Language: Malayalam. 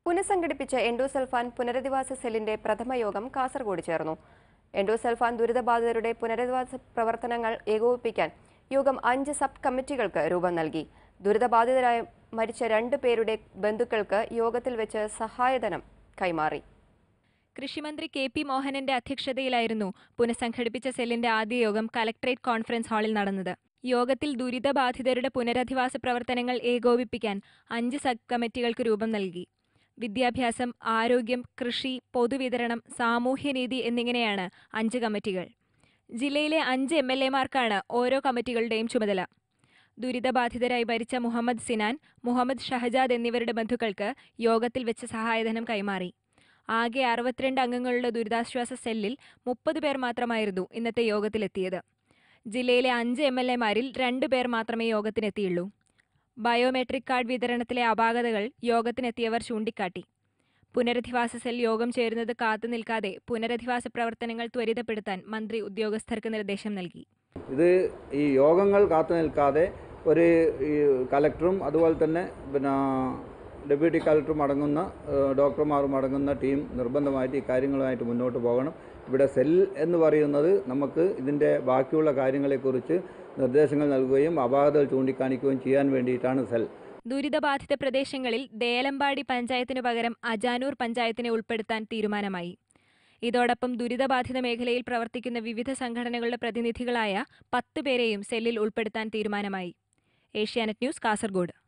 പുനഃസംഘടിപ്പിച്ച എൻഡോസൾഫാൻ പുനരധിവാസ സെല്ലിന്റെ പ്രഥമ യോഗം കാസർഗോഡ് ചേർന്നു എൻഡോസൾഫാൻ ദുരിതബാധിതരുടെ പുനരധിവാസ പ്രവർത്തനങ്ങൾ ഏകോപിപ്പിക്കാൻ യോഗം അഞ്ച് സബ് കമ്മിറ്റികൾക്ക് രൂപം നൽകി ദുരിതബാധിതരായ മരിച്ച രണ്ട് പേരുടെ ബന്ധുക്കൾക്ക് യോഗത്തിൽ വെച്ച് സഹായധനം കൈമാറി കൃഷിമന്ത്രി കെ പി മോഹനന്റെ അധ്യക്ഷതയിലായിരുന്നു പുനഃസംഘടിപ്പിച്ച സെല്ലിന്റെ ആദ്യ യോഗം കലക്ടറേറ്റ് കോൺഫറൻസ് ഹാളിൽ നടന്നത് യോഗത്തിൽ ദുരിതബാധിതരുടെ പുനരധിവാസ പ്രവർത്തനങ്ങൾ ഏകോപിപ്പിക്കാൻ അഞ്ച് സബ് കമ്മിറ്റികൾക്ക് രൂപം നൽകി വിദ്യാഭ്യാസം ആരോഗ്യം കൃഷി പൊതുവിതരണം സാമൂഹ്യനീതി എന്നിങ്ങനെയാണ് അഞ്ച് കമ്മിറ്റികൾ ജില്ലയിലെ അഞ്ച് എം എൽ എമാർക്കാണ് ഓരോ കമ്മിറ്റികളുടെയും ചുമതല ദുരിതബാധിതരായി മരിച്ച മുഹമ്മദ് സിനാൻ മുഹമ്മദ് ഷഹജാദ് എന്നിവരുടെ ബന്ധുക്കൾക്ക് യോഗത്തിൽ വെച്ച് സഹായധനം കൈമാറി ആകെ അറുപത്തിരണ്ട് അംഗങ്ങളുടെ ദുരിതാശ്വാസ സെല്ലിൽ മുപ്പത് പേർ മാത്രമായിരുന്നു ഇന്നത്തെ യോഗത്തിലെത്തിയത് ജില്ലയിലെ അഞ്ച് എം എൽ എമാരിൽ രണ്ടു പേർ മാത്രമേ യോഗത്തിനെത്തിയുള്ളൂ ബയോമെട്രിക് കാർഡ് വിതരണത്തിലെ അപാകതകൾ യോഗത്തിനെത്തിയവർ ചൂണ്ടിക്കാട്ടി പുനരധിവാസ സെൽ യോഗം ചേരുന്നത് കാത്തു നിൽക്കാതെ പുനരധിവാസ പ്രവർത്തനങ്ങൾ ത്വരിതപ്പെടുത്താൻ മന്ത്രി ഉദ്യോഗസ്ഥർക്ക് നിർദ്ദേശം നൽകി ഇത് ഈ യോഗങ്ങൾ കാത്തു നിൽക്കാതെ ഒരു ഈ കലക്ടറും അതുപോലെ തന്നെ പിന്നെ ഡെപ്യൂട്ടി കലക്ടറും അടങ്ങുന്ന ഏഹ്, ഡോക്ടർമാരും അടങ്ങുന്ന ടീം നിർബന്ധമായിട്ട് ഈ കാര്യങ്ങളുമായിട്ട് മുന്നോട്ട് പോകണം ഇവിടെ സെൽ എന്ന് പറയുന്നത് നമുക്ക് ഇതിൻ്റെ ബാക്കിയുള്ള കാര്യങ്ങളെക്കുറിച്ച് നിർദ്ദേശങ്ങൾ നൽകുകയും അപാകതകൾ ചൂണ്ടിക്കാണിക്കുകയും ചെയ്യാൻ വേണ്ടിയിട്ടാണ് സെൽ ദുരിതബാധിത പ്രദേശങ്ങളിൽ ദേലമ്പാടി പഞ്ചായത്തിനു പകരം അജാനൂർ പഞ്ചായത്തിനെ ഉൾപ്പെടുത്താൻ തീരുമാനമായി ഇതോടൊപ്പം ദുരിതബാധിത മേഖലയിൽ പ്രവർത്തിക്കുന്ന വിവിധ സംഘടനകളുടെ പ്രതിനിധികളായ പത്ത് പേരെയും സെല്ലിൽ ഉൾപ്പെടുത്താൻ തീരുമാനമായി ഏഷ്യാനെറ്റ് ന്യൂസ് കാസർഗോഡ്